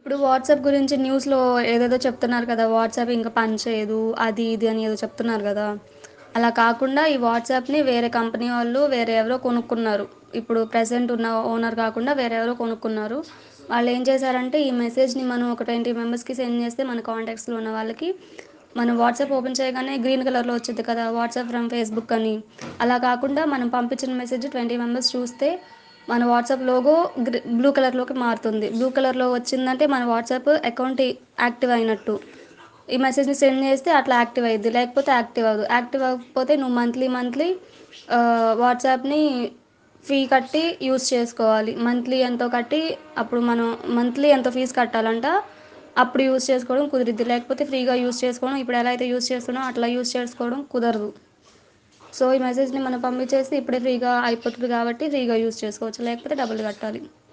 ఇప్పుడు వాట్సాప్ గురించి న్యూస్లో ఏదేదో చెప్తున్నారు కదా వాట్సాప్ ఇంకా పనిచేయదు అది ఇది అని ఏదో చెప్తున్నారు కదా అలా కాకుండా ఈ వాట్సాప్ని వేరే కంపెనీ వాళ్ళు వేరే ఎవరో కొనుక్కున్నారు ఇప్పుడు ప్రజెంట్ ఉన్న ఓనర్ కాకుండా వేరే ఎవరో కొనుక్కున్నారు వాళ్ళు ఏం చేశారంటే ఈ మెసేజ్ని మనం ఒక ట్వంటీ మెంబర్స్కి సెండ్ చేస్తే మన కాంటాక్ట్స్లో ఉన్న వాళ్ళకి మనం వాట్సాప్ ఓపెన్ చేయగానే గ్రీన్ కలర్లో వచ్చింది కదా వాట్సాప్ ఫ్రమ్ ఫేస్బుక్ అని అలా కాకుండా మనం పంపించిన మెసేజ్ ట్వంటీ మెంబర్స్ చూస్తే మన వాట్సాప్ లోగో గ్రీ బ్లూ కలర్లోకి మారుతుంది బ్లూ కలర్లో వచ్చిందంటే మన వాట్సాప్ అకౌంట్ యాక్టివ్ అయినట్టు ఈ మెసేజ్ని సెండ్ చేస్తే అట్లా యాక్టివ్ అయ్యిద్ది లేకపోతే యాక్టివ్ అవ్వదు యాక్టివ్ అవ్వకపోతే నువ్వు మంత్లీ మంత్లీ వాట్సాప్ని ఫీ కట్టి యూస్ చేసుకోవాలి మంత్లీ ఎంతో కట్టి అప్పుడు మనం మంత్లీ ఎంతో ఫీజు కట్టాలంట అప్పుడు యూస్ చేసుకోవడం కుదిరిద్ది లేకపోతే ఫ్రీగా యూస్ చేసుకోవడం ఇప్పుడు ఎలా అయితే యూస్ చేస్తున్నామో అట్లా యూస్ చేసుకోవడం కుదరదు సో ఈ మెసేజ్ని మనం పంపించేసి ఇప్పుడే ఫ్రీగా అయిపోతుంది కాబట్టి ఫ్రీగా యూస్ చేసుకోవచ్చు లేకపోతే డబ్బులు కట్టాలి